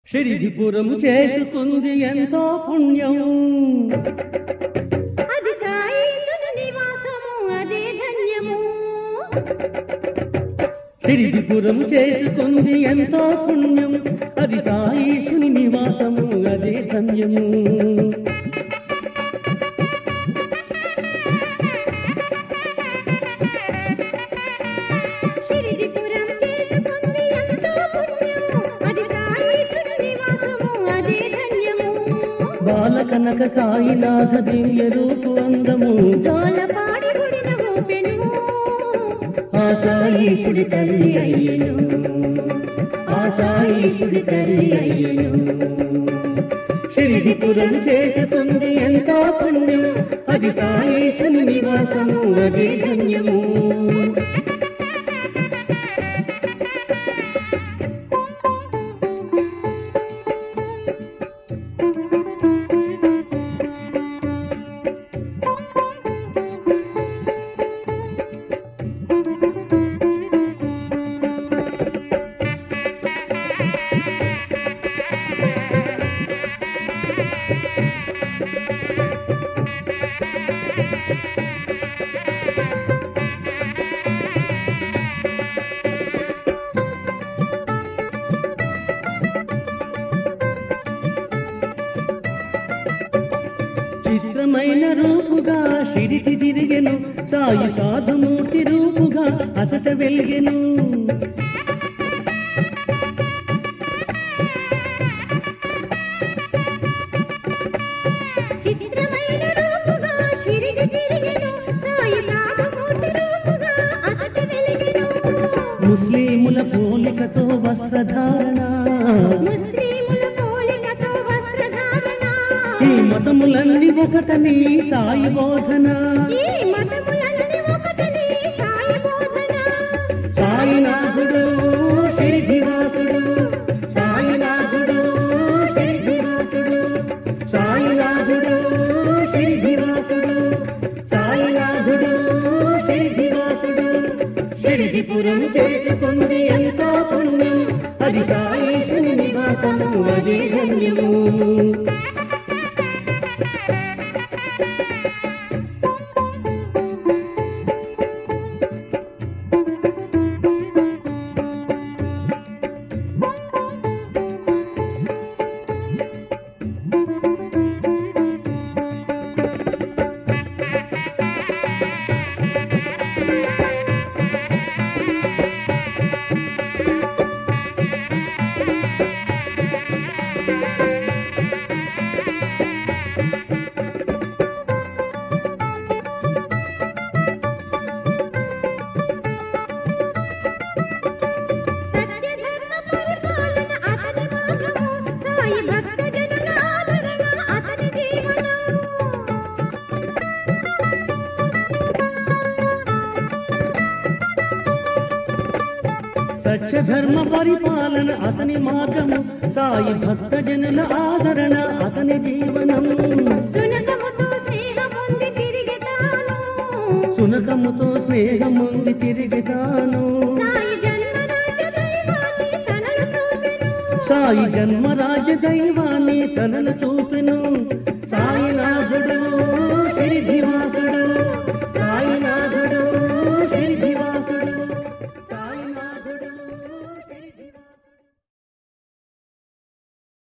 షిరిడిపురం చేసుకుంది ఎంతో పుణ్యం అది సాయేసుని నివాసము అదే ధన్యము షిరిడిపురం చేసుకుంది ఎంతో పుణ్యం అది సాయిషుని నివాసము అదే ధన్యము షిరిడిపురం చేసుకుంది ఎంతో పుణ్యము అది సాయేసుని నివాసము అదే ధన్యము బాలకనక సాయినాథ దివ్య రూపు అందము జోలపాడి గుడిన ఊపెను ఆ సాయిషుడి తల్లి అయ్యను ఆ సాయిషుడి తల్లి అయ్యను షిరిడిపురం చేసుకుంది ఎంతో పుణ్యం అది సాయేషుని నివాసము అదే ధన్యము చిత్రమైన రూపుగా షిరిటి తిరిగెను సాయి సాధుమూర్తి రూపుగా అసట వెలిగెను చిత్రమైన రూపుగా షిరిడి తిరిగెను సాయి సాధుమూర్తి రూపుగా అతట వెలిగెను ముస్లిముల పోలికతో వస్త్రధారణ ముస్లిముల పోలికతో వస్త్రధారణ ఈ మతములన్నీ ఒకటని సాయి బోధన ఈ మతములన్నీ ఒకటిని సాయి బోధన సాయినాథుడు సిద్ధివాసుడు సాయినాథుడు సిద్ధివాసుడు సాయినాథుడు సిద్ధివాసుడు సాయినాథుడు సిద్ధివాసుడు షిరిడిపురం చేసుకుంది ఎంతో పుణ్యం అది సాయేషుని నివాసము అదే ధన్యము సత్యధర్మ పరిపాలన అతని మార్గము సాయి భక్త జనుల ఆదరణ అతని జీవనం సత్యధర్మ పరిపాలన అతని మార్గము సాయి భక్త జనుల ఆదరణ అతని జీవనం సునకముతో స్నేహముంది తిరిగి తాను సునకముతో స్నేహముంది తిరిగితాను సాయి జన్మరాజ దైవాన్ని తనలు చూపెను సాయి జన్మరాజ దైవాన్ని తనలు చూపెను